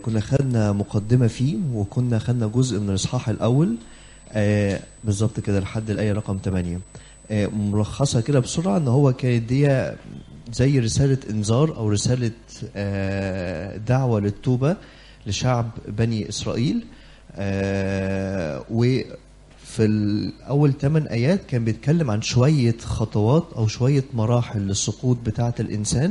كنا خدنا مقدمة فيه وكنا خدنا جزء من الإصحاح الأول آه بالظبط كده لحد الآية رقم 8 آه ملخصها كده بسرعة إن هو كانت دي زي رسالة إنذار أو رسالة آه دعوة للتوبة لشعب بني إسرائيل آه وفي الأول 8 آيات كان بيتكلم عن شوية خطوات أو شوية مراحل للسقوط بتاعة الإنسان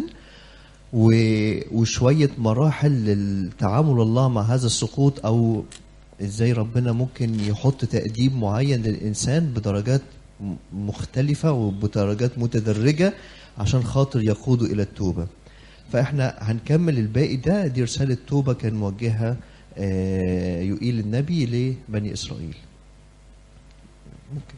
و- وشوية مراحل للتعامل الله مع هذا السقوط أو إزاي ربنا ممكن يحط تأديب معين للإنسان بدرجات م- مختلفة وبدرجات متدرجة عشان خاطر يقوده إلى التوبة فإحنا هنكمل الباقي ده دي رسالة توبة كان موجهها آه، يقيل النبي لبني إسرائيل ممكن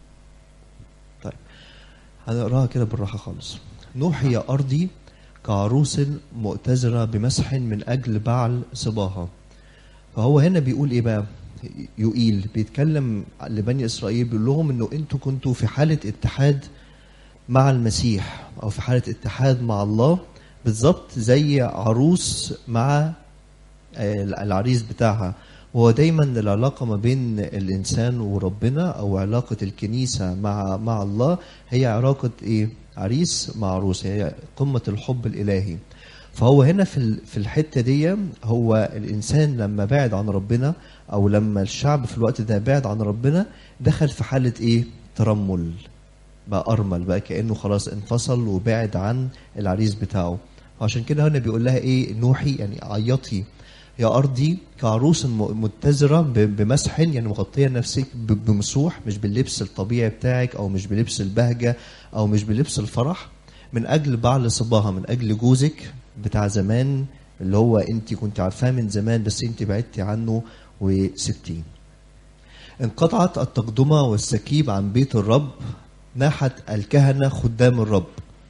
طيب هنقراها كده بالراحة خالص نوح يا أرضي كعروس مؤتزرة بمسح من أجل بعل صباها فهو هنا بيقول إيه بقى يقيل بيتكلم لبني إسرائيل بيقول لهم إنه أنتوا كنتوا في حالة اتحاد مع المسيح أو في حالة اتحاد مع الله بالظبط زي عروس مع آه، العريس بتاعها وهو دايما العلاقة ما بين الإنسان وربنا أو علاقة الكنيسة مع مع الله هي علاقة إيه؟ عريس مع عروس هي قمة الحب الإلهي فهو هنا في ال- في الحتة دي هو الإنسان لما بعد عن ربنا أو لما الشعب في الوقت ده بعد عن ربنا دخل في حالة إيه؟ ترمل بقى أرمل بقى كأنه خلاص انفصل وبعد عن العريس بتاعه وعشان كده هنا بيقول لها إيه نوحي يعني عيطي يا أرضي كعروس م- متزرة ب- بمسح يعني مغطية نفسك ب- بمسوح مش باللبس الطبيعي بتاعك أو مش بلبس البهجة أو مش بلبس الفرح من أجل بعل صباها من أجل جوزك بتاع زمان اللي هو أنت كنت عارفاه من زمان بس أنت بعدتي عنه وسبتيه انقطعت التقدمة والسكيب عن بيت الرب ناحت الكهنة خدام الرب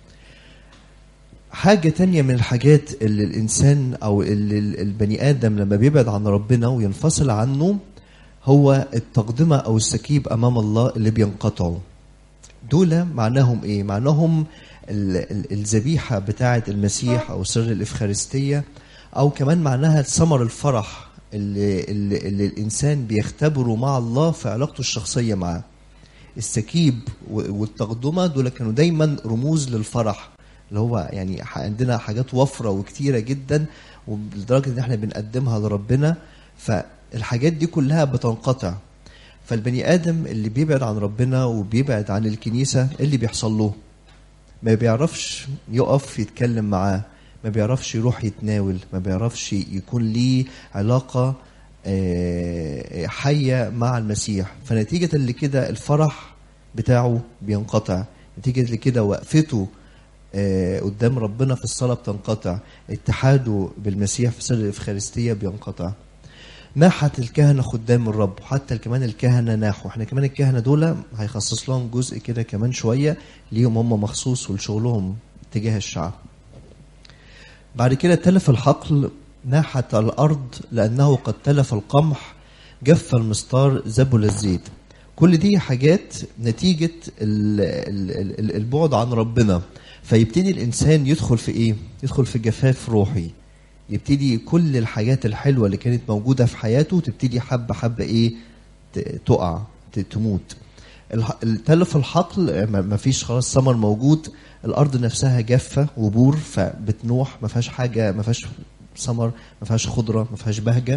حاجة تانية من الحاجات اللي الإنسان أو اللي ال- البني آدم لما بيبعد عن ربنا وينفصل عنه هو التقدمة أو السكيب أمام الله اللي بينقطعوا دول معناهم إيه؟ معناهم ال- ال- الذبيحة بتاعة المسيح أو سر الإفخارستية أو كمان معناها ثمر الفرح اللي, اللي, اللي الإنسان بيختبره مع الله في علاقته الشخصية معاه السكيب و- والتقدمة دول كانوا دايما رموز للفرح اللي هو يعني ح- عندنا حاجات وفرة وكتيرة جدا ولدرجة ان احنا بنقدمها لربنا فالحاجات دي كلها بتنقطع فالبني آدم اللي بيبعد عن ربنا وبيبعد عن الكنيسة إيه اللي بيحصل له ما بيعرفش يقف يتكلم معاه ما بيعرفش يروح يتناول ما بيعرفش يكون ليه علاقة آه، حية مع المسيح فنتيجة لكده الفرح بتاعه بينقطع نتيجة لكده وقفته آه، قدام ربنا في الصلاة بتنقطع اتحاده بالمسيح في سر الإفخارستية بينقطع ناحت الكهنة خدام الرب حتى كمان الكهنة ناحوا احنا كمان الكهنة دول هيخصص لهم جزء كده كمان شوية ليهم هم مخصوص ولشغلهم تجاه الشعب بعد كده تلف الحقل ناحت الأرض لأنه قد تلف القمح جف المستار زبل الزيت كل دي حاجات نتيجة ال- ال- ال- البعد عن ربنا فيبتدي الإنسان يدخل في إيه؟ يدخل في جفاف روحي يبتدي كل الحاجات الحلوة اللي كانت موجودة في حياته تبتدي حبة حبة إيه؟ ت- تقع ت- تموت الح- التلف الحقل ما ما فيش خلاص ثمر موجود الارض نفسها جافه وبور فبتنوح ما فيهاش حاجه ما فيهاش ثمر ما فيهاش خضره ما فيهاش بهجه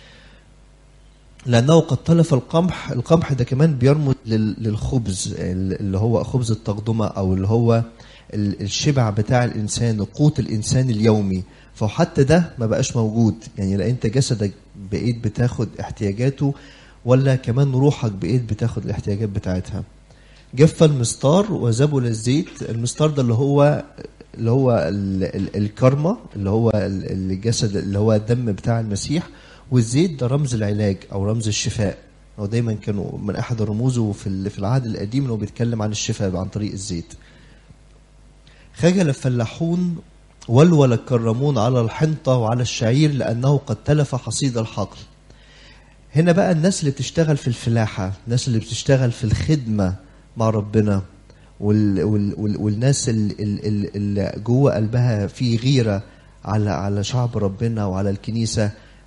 لانه قد تلف القمح القمح ده كمان بيرمز لل- للخبز اللي هو خبز التقدمه او اللي هو ال- الشبع بتاع الانسان قوت الانسان اليومي فحتى ده ما بقاش موجود يعني لا انت جسدك بقيت بتاخد احتياجاته ولا كمان روحك بقيت بتاخد الاحتياجات بتاعتها جف المستار وزبل الزيت المستار ده اللي هو اللي هو ال- ال- الكرمة اللي هو ال- الجسد اللي هو الدم بتاع المسيح والزيت ده رمز العلاج او رمز الشفاء هو دايما كانوا من احد رموزه في ال- في العهد القديم انه بيتكلم عن الشفاء عن طريق الزيت خجل الفلاحون ولول الكرمون على الحنطة وعلى الشعير لأنه قد تلف حصيد الحقل هنا بقى الناس اللي بتشتغل في الفلاحة الناس اللي بتشتغل في الخدمة مع ربنا وال وال وال والناس اللي, اللي جوه قلبها في غيرة على على شعب ربنا وعلى الكنيسة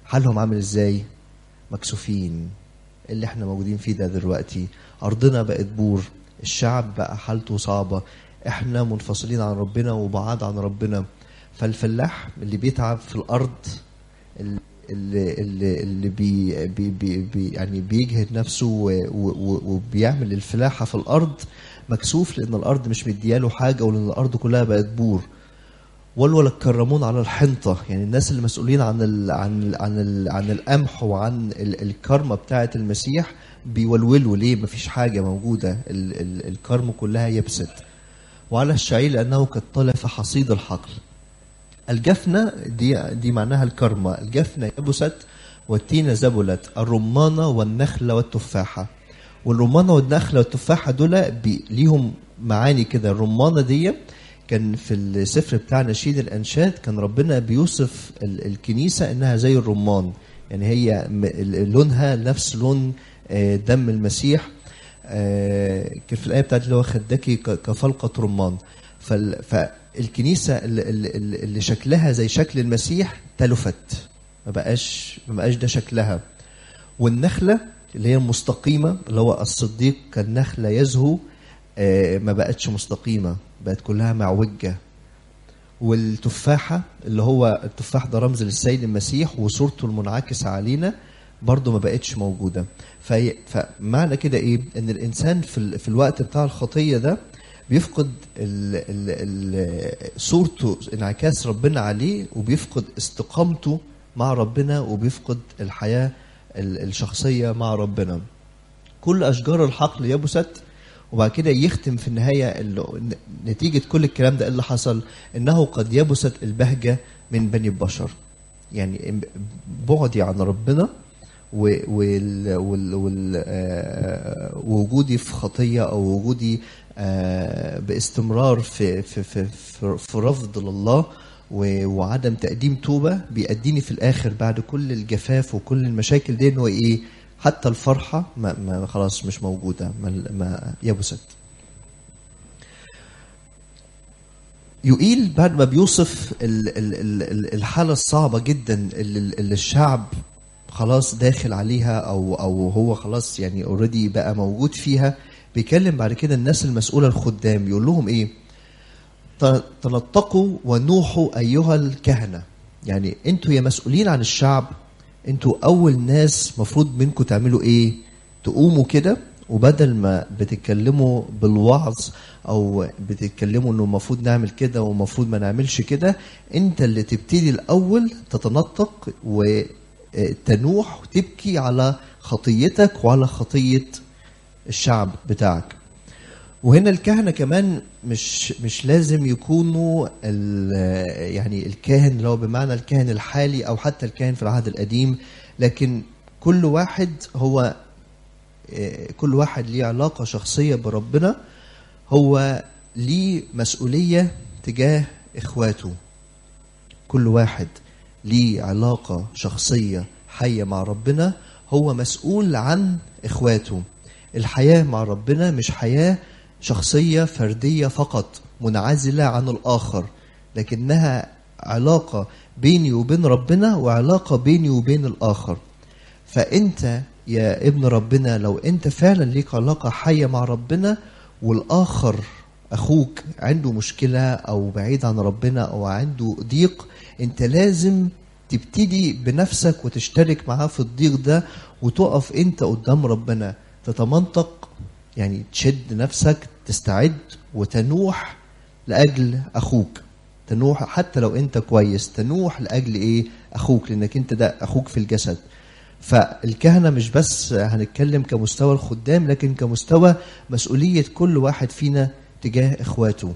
حالهم عامل ازاي مكسوفين اللي احنا موجودين فيه ده دلوقتي ارضنا بقت بور الشعب بقى حالته صعبه احنا منفصلين عن ربنا وبعاد عن ربنا فالفلاح اللي بيتعب في الارض اللي اللي اللي بي بي بي بي يعني بيجهد نفسه و- و- وبيعمل الفلاحه في الارض مكسوف لان الارض مش مدياله حاجه ولان الارض كلها بقت بور والولا تكرمون على الحنطه يعني الناس اللي مسؤولين عن ال عن ال عن ال عن القمح وعن ال الكرمه بتاعه المسيح بيولولوا ليه مفيش حاجه موجوده ال ال الكرم كلها يبست وعلى الشعير لانه قد طلع في حصيد الحقل الجفنة دي دي معناها الكرمة الجفنة يبست والتينة زبلت الرمانة والنخلة والتفاحة والرمانة والنخلة والتفاحة دول بي ليهم معاني كده الرمانة دي كان في السفر بتاع نشيد الأنشاد كان ربنا بيوصف ال- الكنيسة إنها زي الرمان يعني هي م- ال- لونها نفس لون آه، دم المسيح آه، كان في الآية بتاعت اللي هو خدكي ك- كفلقة رمان فال- فالكنيسة اللي, اللي اللي شكلها زي شكل المسيح تلفت ما بقاش ما بقاش ده شكلها والنخلة اللي هي المستقيمة اللي هو الصديق كالنخلة يزهو آه، ما بقتش مستقيمة بقت كلها معوجة والتفاحة اللي هو التفاح ده رمز للسيد المسيح وصورته المنعكسة علينا برضه ما بقتش موجودة في فمعنى كده ايه ان الانسان في, ال... في الوقت بتاع الخطية ده بيفقد ال... ال... ال... صورته انعكاس ربنا عليه وبيفقد استقامته مع ربنا وبيفقد الحياة ال- الشخصية مع ربنا كل أشجار الحقل يبست وبعد كده يختم في النهاية ال- نتيجة كل الكلام ده إيه اللي حصل إنه قد يبست البهجة من بني البشر يعني بعدي عن ربنا و- وال وال وال آه، وجودي في خطية أو وجودي آه، باستمرار في في في في, في رفض لله و- وعدم تقديم توبة بيأديني في الآخر بعد كل الجفاف وكل المشاكل دي إنه إيه حتى الفرحة ما, ما خلاص مش موجودة ما, ما يبست يقيل بعد ما بيوصف ال- ال- ال- ال- الحالة الصعبة جدا اللي, اللي الشعب خلاص داخل عليها او او هو خلاص يعني اوريدي بقى موجود فيها بيكلم بعد كده الناس المسؤولة الخدام يقول لهم ايه ت- تلطقوا ونوحوا ايها الكهنة يعني انتوا يا مسؤولين عن الشعب انتوا اول ناس مفروض منكم تعملوا ايه تقوموا كده وبدل ما بتتكلموا بالوعظ او بتتكلموا انه المفروض نعمل كده ومفروض ما نعملش كده انت اللي تبتدي الاول تتنطق وتنوح وتبكي على خطيتك وعلى خطية الشعب بتاعك وهنا الكهنة كمان مش مش لازم يكونوا ال- يعني الكاهن اللي هو بمعنى الكاهن الحالي او حتى الكاهن في العهد القديم لكن كل واحد هو آه، كل واحد ليه علاقة شخصية بربنا هو ليه مسؤولية تجاه إخواته كل واحد ليه علاقة شخصية حية مع ربنا هو مسؤول عن إخواته الحياة مع ربنا مش حياة شخصية فردية فقط منعزلة عن الآخر لكنها علاقة بيني وبين ربنا وعلاقة بيني وبين الآخر فأنت يا ابن ربنا لو أنت فعلا ليك علاقة حية مع ربنا والآخر أخوك عنده مشكلة أو بعيد عن ربنا أو عنده ضيق أنت لازم تبتدي بنفسك وتشترك معاه في الضيق ده وتقف أنت قدام ربنا تتمنطق يعني تشد نفسك تستعد وتنوح لأجل أخوك تنوح حتى لو أنت كويس تنوح لأجل إيه أخوك لأنك أنت ده أخوك في الجسد فالكهنة مش بس هنتكلم كمستوى الخدام لكن كمستوى مسؤولية كل واحد فينا تجاه إخواته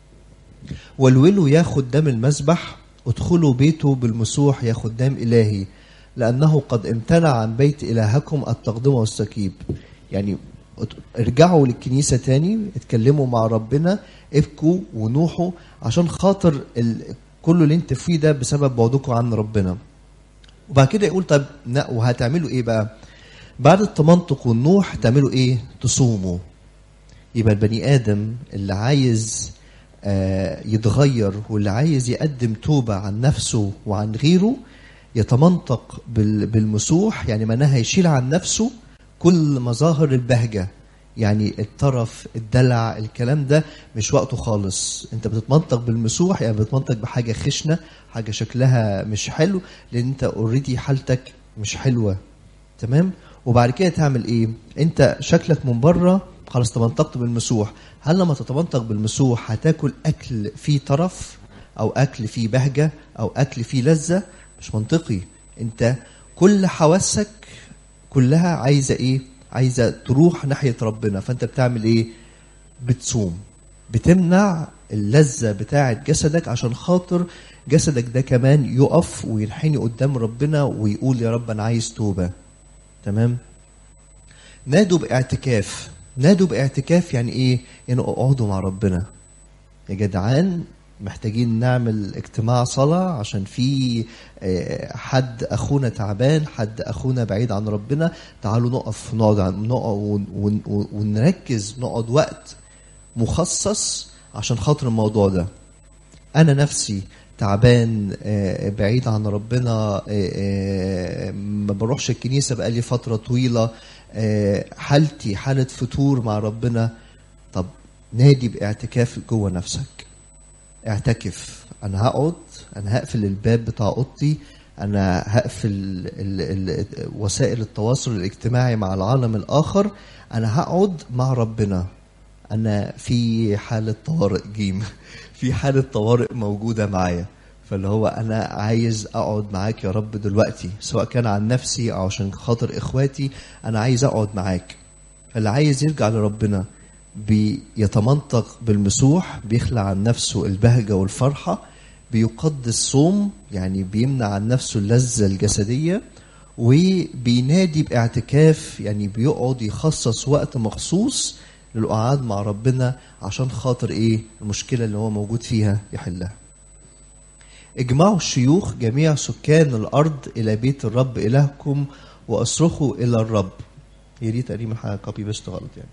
والولوا يا خدام المسبح ادخلوا بيته بالمسوح يا خدام إلهي لأنه قد امتنع عن بيت إلهكم التقدمة والسكيب يعني ارجعوا للكنيسة تاني اتكلموا مع ربنا ابكوا ونوحوا عشان خاطر ال... كل اللي انت فيه ده بسبب بعدكم عن ربنا وبعد كده يقول طب لا وهتعملوا ايه بقى بعد التمنطق والنوح تعملوا ايه تصوموا يبقى البني ادم اللي عايز آه، يتغير واللي عايز يقدم توبة عن نفسه وعن غيره يتمنطق بال- بالمسوح يعني معناها يشيل عن نفسه كل مظاهر البهجة يعني الطرف الدلع الكلام ده مش وقته خالص انت بتتمنطق بالمسوح يعني بتتمنطق بحاجة خشنة حاجة شكلها مش حلو لان انت اوريدي حالتك مش حلوة تمام وبعد كده تعمل ايه انت شكلك من بره خلاص تمنطقت بالمسوح هل لما تتمنطق بالمسوح هتاكل اكل فيه طرف او اكل فيه بهجه او اكل فيه لذه مش منطقي انت كل حواسك كلها عايزه ايه عايزه تروح ناحيه ربنا فانت بتعمل ايه بتصوم بتمنع اللذة بتاعة جسدك عشان خاطر جسدك ده كمان يقف وينحني قدام ربنا ويقول يا رب أنا عايز توبة تمام نادوا باعتكاف نادوا باعتكاف يعني ايه يعني اقعدوا مع ربنا يا جدعان محتاجين نعمل اجتماع صلاة عشان في آه، حد أخونا تعبان حد أخونا بعيد عن ربنا تعالوا نقف نقعد عن- نقعد ون- ون- ون- ونركز نقعد وقت مخصص عشان خاطر الموضوع ده انا نفسي تعبان آه، بعيد عن ربنا آه، آه، ما بروحش الكنيسه بقالي فتره طويله آه، حالتي حاله فتور مع ربنا طب نادي باعتكاف جوه نفسك اعتكف انا هقعد انا هقفل الباب بتاع اوضتي انا هقفل ال ال وسائل التواصل الاجتماعي مع العالم الاخر انا هقعد مع ربنا انا في حاله طوارئ جيم في حاله طوارئ موجوده معايا فاللي هو انا عايز اقعد معاك يا رب دلوقتي سواء كان عن نفسي او عشان خاطر اخواتي انا عايز اقعد معاك فاللي عايز يرجع لربنا بيتمنطق بالمسوح بيخلع عن نفسه البهجه والفرحه بيقدس صوم يعني بيمنع عن نفسه اللذه الجسديه وبينادي باعتكاف يعني بيقعد يخصص وقت مخصوص للقعاد مع ربنا عشان خاطر ايه المشكله اللي هو موجود فيها يحلها اجمعوا الشيوخ جميع سكان الارض الى بيت الرب الهكم واصرخوا الى الرب هي دي تقريبا حاجه كوبي بيست غلط يعني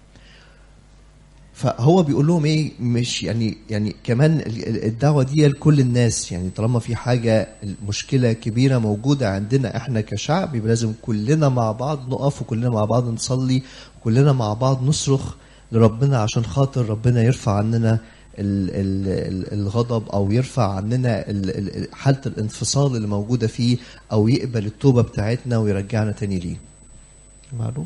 فهو بيقول لهم ايه مش يعني يعني كمان ال- ال- الدعوه دي لكل الناس يعني طالما في حاجه مشكله كبيره موجوده عندنا احنا كشعب يبقى لازم كلنا مع بعض نقف وكلنا مع بعض نصلي وكلنا مع بعض نصرخ لربنا عشان خاطر ربنا يرفع عننا ال- ال- ال- الغضب او يرفع عننا ال- ال- حاله الانفصال اللي موجوده فيه او يقبل التوبه بتاعتنا ويرجعنا تاني ليه. معلوم؟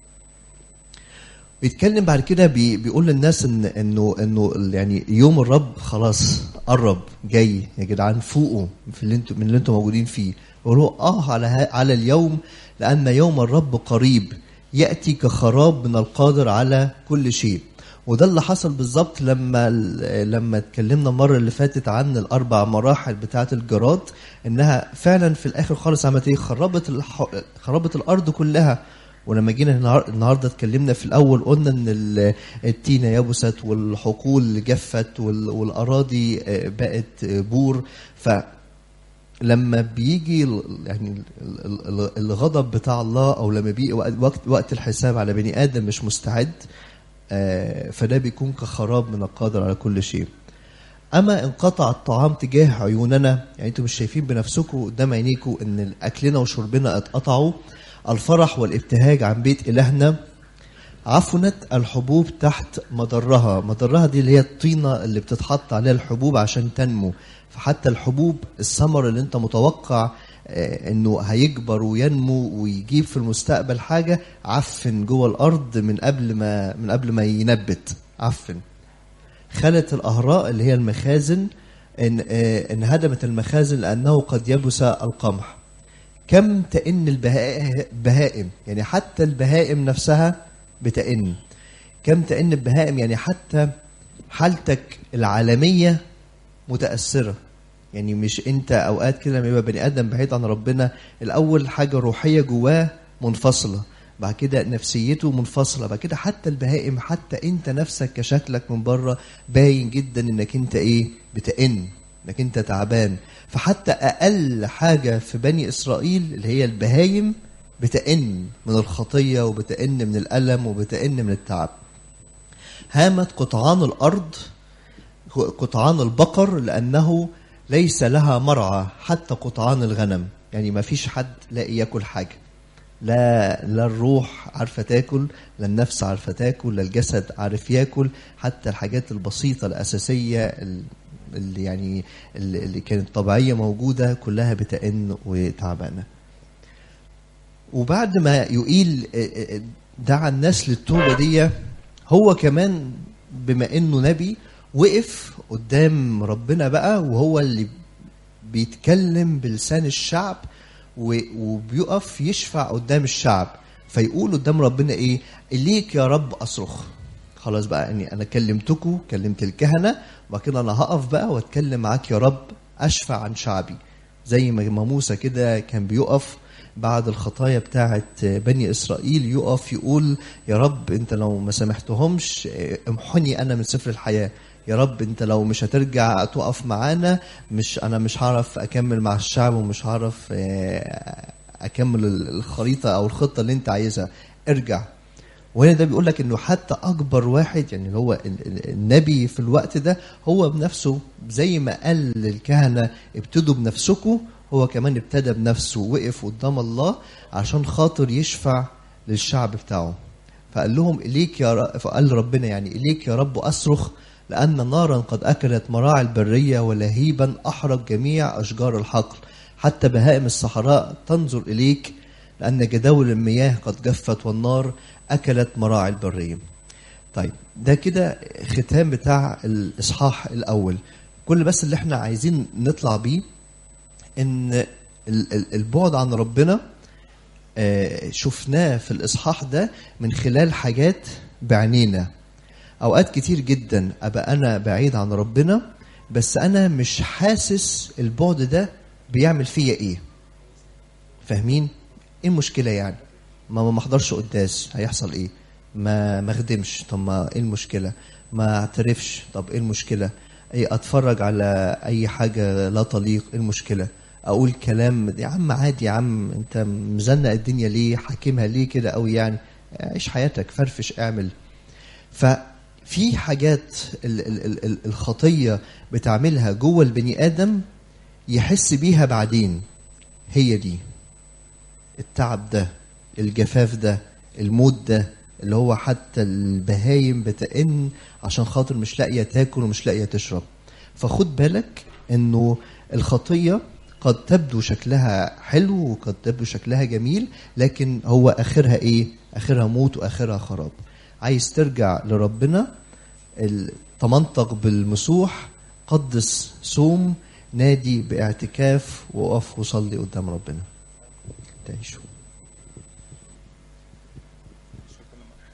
بيتكلم بعد كده بي بيقول للناس ان انه انه ال- يعني يوم الرب خلاص قرب جاي يا جدعان فوقوا في اللي انتوا من اللي انتوا موجودين فيه بيقولوا اه على ها- على اليوم لان يوم الرب قريب ياتي كخراب من القادر على كل شيء وده اللي حصل بالظبط لما ال- لما اتكلمنا المره اللي فاتت عن الاربع مراحل بتاعه الجراد انها فعلا في الاخر خالص عملت ايه خربت الح... خربت الارض كلها ولما جينا النهار- النهارده اتكلمنا في الاول قلنا ان ال- التينه يبست والحقول جفت وال- والاراضي آه، بقت آه، بور فلما بيجي ال- يعني ال- ال- ال- الغضب بتاع الله او لما بيجي وقت- وقت وقت الحساب على بني ادم مش مستعد آه، فده بيكون كخراب من القادر على كل شيء اما انقطع الطعام تجاه عيوننا يعني انتم مش شايفين بنفسكم قدام عينيكم ان اكلنا وشربنا اتقطعوا الفرح والابتهاج عن بيت الهنا عفنت الحبوب تحت مضرها مضرها دي اللي هي الطينة اللي بتتحط عليها الحبوب عشان تنمو فحتى الحبوب الثمر اللي انت متوقع آه، انه هيكبر وينمو ويجيب في المستقبل حاجة عفن جوه الارض من قبل ما من قبل ما ينبت عفن خلت الاهراء اللي هي المخازن ان آه، ان هدمت المخازن لانه قد يبس القمح كم تئن البهائم يعني حتى البهائم نفسها بتئن كم تئن البهائم يعني حتى حالتك العالمية متأثرة يعني مش انت اوقات كده لما يبقى بني ادم بعيد عن ربنا الاول حاجة روحية جواه منفصلة بعد كده نفسيته منفصلة بعد كده حتى البهائم حتى انت نفسك كشكلك من بره باين جدا انك انت ايه بتئن انك انت تعبان فحتى اقل حاجة في بني اسرائيل اللي هي البهايم بتئن من الخطية وبتئن من الألم وبتئن من التعب هامت قطعان الأرض قطعان البقر لأنه ليس لها مرعى حتى قطعان الغنم يعني ما فيش حد لاقي ياكل حاجه لا لا الروح عارفه تاكل لا النفس عارفه تاكل لا الجسد عارف ياكل حتى الحاجات البسيطه الاساسيه ال- اللي يعني اللي اللي كانت طبيعيه موجوده كلها بتئن وتعبانه وبعد ما يقيل دعا الناس للتوبه دي هو كمان بما انه نبي وقف قدام ربنا بقى وهو اللي بيتكلم بلسان الشعب و- وبيقف يشفع قدام الشعب فيقول قدام ربنا ايه اليك يا رب اصرخ خلاص بقى يعني انا كلمتكم كلمت الكهنه وبعد كده انا هقف بقى واتكلم معاك يا رب اشفع عن شعبي زي ما ما موسى كده كان بيقف بعد الخطايا بتاعه بني اسرائيل يقف يقول يا رب انت لو ما سامحتهمش امحني انا من سفر الحياه يا رب انت لو مش هترجع تقف معانا مش انا مش هعرف اكمل مع الشعب ومش هعرف آه، اكمل الخريطه او الخطه اللي انت عايزها ارجع وهنا ده بيقول لك انه حتى اكبر واحد يعني اللي هو ال- ال- النبي في الوقت ده هو بنفسه زي ما قال للكهنه ابتدوا بنفسكم هو كمان ابتدى بنفسه وقف قدام الله عشان خاطر يشفع للشعب بتاعه فقال لهم اليك يا رب فقال ربنا يعني اليك يا رب اصرخ لان نارا قد اكلت مراعي البريه ولهيبا احرق جميع اشجار الحقل حتى بهائم الصحراء تنظر اليك لان جداول المياه قد جفت والنار اكلت مراعي البريه طيب ده كده ختام بتاع الاصحاح الاول كل بس اللي احنا عايزين نطلع بيه ان ال- ال- البعد عن ربنا آه، شفناه في الاصحاح ده من خلال حاجات بعينينا اوقات كتير جدا ابقى انا بعيد عن ربنا بس انا مش حاسس البعد ده بيعمل فيا ايه فاهمين ايه المشكله يعني ما ما احضرش قداس هيحصل ايه ما ما اخدمش طب ما ايه المشكله ما اعترفش طب ايه المشكله ايه اتفرج على اي حاجه لا تليق ايه المشكله اقول كلام يا عم عادي يا عم انت مزنق الدنيا ليه حاكمها ليه كده قوي يعني عيش حياتك فرفش اعمل ففي حاجات ال- ال- ال- ال- الخطيه بتعملها جوه البني ادم يحس بيها بعدين هي دي التعب ده الجفاف ده الموت ده اللي هو حتى البهايم بتئن عشان خاطر مش لاقيه تاكل ومش لاقيه تشرب فخد بالك انه الخطيه قد تبدو شكلها حلو وقد تبدو شكلها جميل لكن هو اخرها ايه اخرها موت واخرها خراب عايز ترجع لربنا ال- تمنطق بالمسوح قدس صوم نادي باعتكاف وقف وصلي قدام ربنا تعيشوا